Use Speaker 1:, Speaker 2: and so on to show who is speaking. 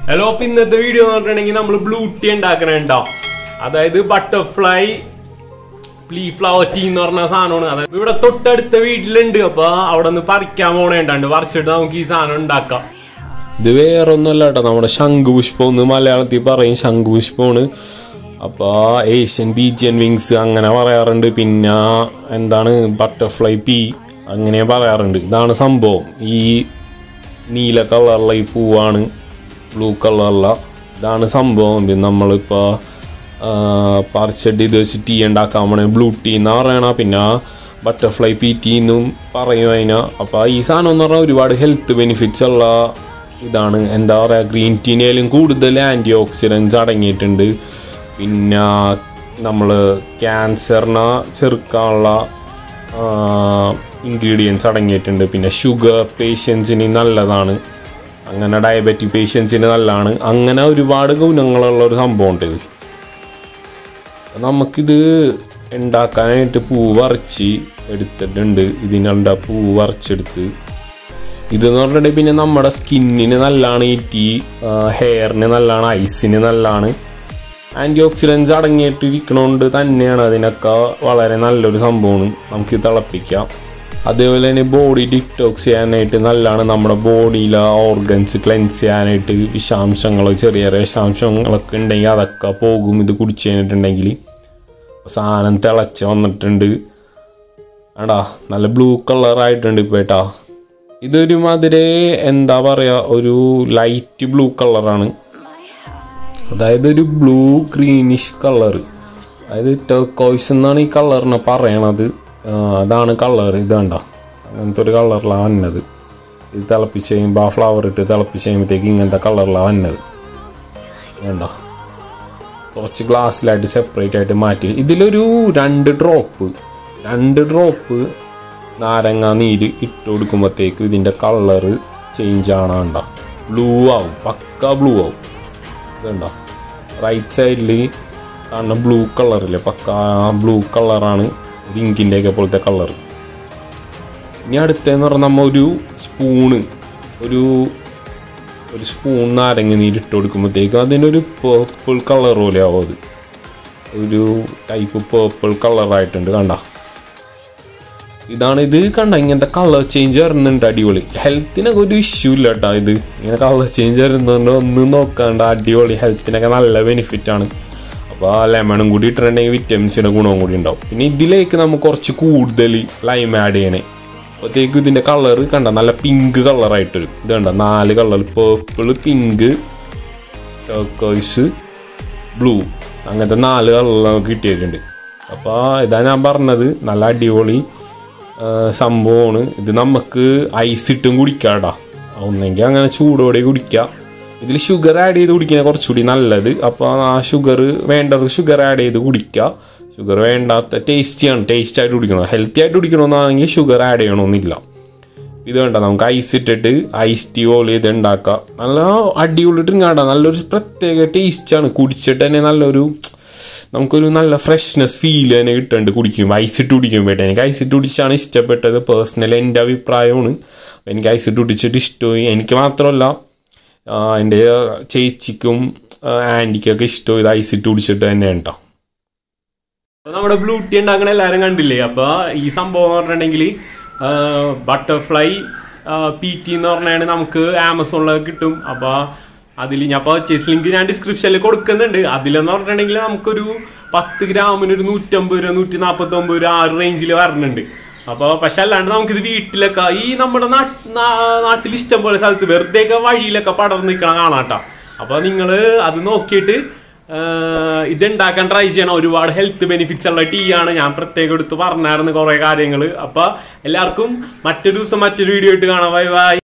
Speaker 1: hello അപ്പൊ ഇന്നത്തെ video എന്ന് പറഞ്ഞിട്ടുണ്ടെങ്കിൽ നമ്മൾ ബ്ലൂ ടീ ഉണ്ടാക്കണുണ്ടോ അതായത് ബട്ടർഫ്ലൈ പ്ലീ ഫ്ലവർ ടീ എന്ന് പറഞ്ഞ സാധനമാണ് അതായത് ഇവിടെ തൊട്ടടുത്ത വീട്ടിലുണ്ട് അപ്പൊ അവിടെ നിന്ന് പറിക്കാൻ പോണേണ്ടാണ്ട് പറിച്ചിട്ട് നമുക്ക് ഈ സാധനം ഉണ്ടാക്കാം
Speaker 2: ഇത് വേറൊന്നുമല്ല കേട്ടോ നമ്മുടെ ശംഖുപുഷ്പം എന്ന് മലയാളത്തിൽ പറയും ശംഖുപുഷ്പമാണ് അപ്പോൾ ഏഷ്യൻ ബീജിയൻ വിങ്സ് അങ്ങനെ പറയാറുണ്ട് പിന്നെ എന്താണ് ബട്ടർഫ്ലൈ പീ അങ്ങനെ പറയാറുണ്ട് ഇതാണ് സംഭവം ഈ നീല കളറുള്ള ഈ പൂവാണ് ബ്ലൂ കളറുള്ള ഇതാണ് സംഭവം ഇത് നമ്മളിപ്പോൾ പറിച്ചിട്ട് ഇത് വെച്ച് ടീ ഉണ്ടാക്കാൻ പോണേ ബ്ലൂ ടീ എന്ന് പറയണ പിന്നെ ബട്ടർഫ്ലൈ പി ടീ എന്നും പറയും അതിന് അപ്പോൾ ഈ സാധനം എന്ന് പറഞ്ഞാൽ ഒരുപാട് ഹെൽത്ത് ബെനിഫിറ്റ്സ് ഉള്ള ഇതാണ് എന്താ പറയുക ഗ്രീൻ ടീനേലും കൂടുതൽ ആൻറ്റി ഓക്സിഡൻസ് അടങ്ങിയിട്ടുണ്ട് പിന്നെ നമ്മൾ ക്യാൻസറിനെ ചെറുക്കാനുള്ള ഇൻഗ്രീഡിയൻസ് അടങ്ങിയിട്ടുണ്ട് പിന്നെ ഷുഗർ പേഷ്യൻസിന് നല്ലതാണ് അങ്ങനെ ഡയബറ്റിക് പേഷ്യൻസിന് നല്ലതാണ് അങ്ങനെ ഒരുപാട് ഗുണങ്ങളുള്ള ഒരു സംഭവമുണ്ട് ഇത് നമുക്കിത് ഉണ്ടാക്കാനായിട്ട് പൂ വറച്ച് എടുത്തിട്ടുണ്ട് ഇതിനുള്ള പൂ വറച്ചെടുത്ത് ഇതെന്ന് പറഞ്ഞിട്ടുണ്ടെങ്കിൽ പിന്നെ നമ്മുടെ സ്കിന്നിന് നല്ലതാണ് ഈ ടീ ഹെയറിന് നല്ലതാണ് ഐസിന് നല്ലതാണ് ആൻറ്റി ഓക്സിഡൻസ് അടങ്ങിയിട്ടിരിക്കണോണ്ട് തന്നെയാണ് അതിനൊക്കെ വളരെ നല്ലൊരു സംഭവമാണ് നമുക്ക് തിളപ്പിക്കാം അതേപോലെ തന്നെ ബോഡി ഡിറ്റോക്സ് ചെയ്യാനായിട്ട് നല്ലതാണ് നമ്മുടെ ബോഡിയിലെ ഓർഗൻസ് ക്ലെൻസ് ചെയ്യാനായിട്ട് വിഷാംശങ്ങൾ ചെറിയ ചെറിയ വിഷാംശങ്ങളൊക്കെ ഉണ്ടെങ്കിൽ അതൊക്കെ പോകും ഇത് കുടിച്ചു കഴിഞ്ഞിട്ടുണ്ടെങ്കിൽ സാധനം തിളച്ച് വന്നിട്ടുണ്ട് ആടാ നല്ല ബ്ലൂ കളറായിട്ടുണ്ട് ഇപ്പോൾ ഏട്ടാ ഇതൊരു മാതിരി എന്താ പറയുക ഒരു ലൈറ്റ് ബ്ലൂ കളറാണ് അതായത് ഒരു ബ്ലൂ ഗ്രീനിഷ് കളർ അതായത് ടെർക്കോയ്സ് എന്നാണ് ഈ കളറിനെ പറയണത് ആ, അതാണ് കളർ ഇത് കണ്ട അങ്ങനത്തെ ഒരു കളറിലാണ് വന്നത് ഇത് തിളപ്പിച്ച് കഴിയുമ്പോൾ ആ ഫ്ലവർ ഇട്ട് തിളപ്പിച്ച് കഴിയുമ്പോഴത്തേക്ക് ഇങ്ങനത്തെ കളറിലാണ് വന്നത് വേണ്ട കുറച്ച് ഗ്ലാസ്സിലായിട്ട് സെപ്പറേറ്റ് ആയിട്ട് മാറ്റി ഇതിലൊരു രണ്ട് ഡ്രോപ്പ് രണ്ട് ഡ്രോപ്പ് നാരങ്ങ നീര് ഇട്ട് കൊടുക്കുമ്പോഴത്തേക്കും ഇതിൻ്റെ കളറ് ചേഞ്ച് ആണ് കണ്ട ബ്ലൂ ആവും പക്ക ബ്ലൂ ആവും ഇതുണ്ടോ റൈറ്റ് സൈഡിൽ കാണുന്ന ബ്ലൂ കളറില്ലേ പക്ക ബ്ലൂ കളറാണ് ഇങ്കിൻ്റെ ഒക്കെ പോലത്തെ കളർ ഇനി അടുത്തതെന്ന് പറഞ്ഞാൽ നമ്മൾ ഒരു സ്പൂണ് ഒരു ഒരു സ്പൂൺ നാരങ്ങ നീരിട്ട് കൊടുക്കുമ്പോഴത്തേക്കും അതിനൊരു പേർപ്പിൾ കളർ പോലെ ആവും അത് ഒരു ടൈപ്പ് പേർപ്പിൾ കളറായിട്ടുണ്ട് കണ്ട ഇതാണ് ഇത് കണ്ട ഇങ്ങനത്തെ കളർ ചേഞ്ച് വരുന്നുണ്ട് അടിപൊളി ഹെൽത്തിനൊക്കെ ഒരു ഇഷ്യൂ ഇല്ല കേട്ടോ ഇത് ഇങ്ങനെ കളർ ചേഞ്ച് വരുന്നുണ്ട് ഒന്നും നോക്കാണ്ട് അടിപൊളി ഹെൽത്തിനൊക്കെ നല്ല ബെനിഫിറ്റ് ആണ് അപ്പോൾ ആ ലെമണും കൂടി ഇട്ടിട്ടുണ്ടെങ്കിൽ വിറ്റമിൻസിൻ്റെ ഗുണവും കൂടി ഉണ്ടാവും പിന്നെ ഇതിലേക്ക് നമുക്ക് കുറച്ച് കൂടുതൽ ലൈം ആഡ് ചെയ്യണേ അപ്പോഴത്തേക്കും ഇതിൻ്റെ കളർ കണ്ട നല്ല പിങ്ക് കളറായിട്ട് വരും ഇത് കണ്ട നാല് colour purple pink turquoise blue അങ്ങനത്തെ നാല് കളർ നമുക്ക് കിട്ടിയിട്ടുണ്ട് അപ്പോൾ ഇതാ ഞാൻ പറഞ്ഞത് നല്ല അടിപൊളി ആ, സംഭവമാണ് ഇത് നമുക്ക് ഐസ് ഇട്ടും കുടിക്കാടാ ഒന്നെങ്കിൽ അങ്ങനെ ചൂടോടെ കുടിക്കാം ഇതിൽ ഷുഗർ ആഡ് ചെയ്ത് കുടിക്കുന്നത് കുറച്ചുകൂടി നല്ലത് അപ്പോൾ ആ ഷുഗർ വേണ്ടവർക്ക് ഷുഗർ ആഡ് ചെയ്ത് കുടിക്കുക ഷുഗർ വേണ്ടാത്ത ടേസ്റ്റിയാണ് ടേസ്റ്റ് ആയിട്ട് കുടിക്കണം ഹെൽത്തി ആയിട്ട് കുടിക്കണമെന്നാണെങ്കിൽ ഷുഗർ ആഡ് ചെയ്യണമെന്നില്ല ഇത് വേണ്ട നമുക്ക് ഐസ് ഇട്ടിട്ട് ഐസ് ടീ പോലെ ഇത് ഉണ്ടാക്കാം നല്ല അടിപൊളി ഡ്രിങ്ക് ആടാ നല്ലൊരു പ്രത്യേക ടേസ്റ്റാണ് കുടിച്ചിട്ട് തന്നെ നല്ലൊരു നമുക്കൊരു നല്ല ഫ്രഷ്നെസ് ഫീൽ തന്നെ കിട്ടുന്നുണ്ട് കുടിക്കുമ്പോൾ ഐസ് ഇട്ട് കുടിക്കുമ്പോഴേ എനിക്ക് ഐസ് ഇട്ട് കുടിച്ചാണ് ഇഷ്ടപ്പെട്ടത് പേഴ്സണൽ എൻ്റെ അഭിപ്രായമാണ് അപ്പോൾ എനിക്ക് ഐസ് ഇട്ട് കുടിച്ചിട്ട് ഇഷ്ടമായി എനിക്ക് മാത്രമല്ല ആ, എൻ്റെ ചേച്ചിക്കും ആൻറ്റിക്കൊക്കെ ഇഷ്ടമായി ഇത് ഐസ് ഇട്ട് കുടിച്ചിട്ട് തന്നെയാണ് കേട്ടോ
Speaker 1: അപ്പൊ നമ്മുടെ ബ്ലൂ ടീ ഉണ്ടാക്കണ എല്ലാരും കണ്ടില്ലേ അപ്പൊ ഈ സംഭവം എന്ന് പറഞ്ഞിട്ടുണ്ടെങ്കിൽ ബട്ടർഫ്ലൈ പി ടി എന്ന് പറഞ്ഞാൽ നമുക്ക് ആമസോണിലൊക്കെ കിട്ടും അപ്പൊ അതിൽ ഞാൻ പർച്ചേസ് ലിങ്ക് ഞാൻ ഡിസ്ക്രിപ്ഷനിൽ കൊടുക്കുന്നുണ്ട് അതിലെന്ന് പറഞ്ഞിട്ടുണ്ടെങ്കിൽ നമുക്കൊരു പത്ത് ഗ്രാമിന് ഒരു നൂറ്റമ്പത് രൂപ നൂറ്റി നാൽപ്പത്തി ഒമ്പത് രൂപ ആ റേഞ്ചിൽ വരുന്നുണ്ട് അപ്പോൾ പക്ഷെ അല്ലാണ്ട് നമുക്കിത് വീട്ടിലൊക്കെ ഈ നമ്മുടെ നാട്ട്- നാ- നാട്ടിൽ ഇഷ്ടം പോലെ സ്ഥലത്ത് വെറുതെ ഒക്കെ വഴിയിലൊക്കെ പടർന്ന് നിൽക്കണം കാണാട്ടോ അപ്പോൾ നിങ്ങൾ അത് നോക്കിയിട്ട് ആഹ് ഇതുണ്ടാക്കാൻ ട്രൈ ചെയ്യണം ഒരുപാട് ഹെൽത്ത് ബെനിഫിറ്റ്സ് ഉള്ള ടീ ആണ് ഞാൻ പ്രത്യേകം എടുത്ത് പറഞ്ഞായിരുന്നു കുറെ കാര്യങ്ങൾ അപ്പൊ എല്ലാവർക്കും മറ്റൊരു ദിവസം മറ്റൊരു വീഡിയോ ആയിട്ട് കാണാം ബൈ ബൈ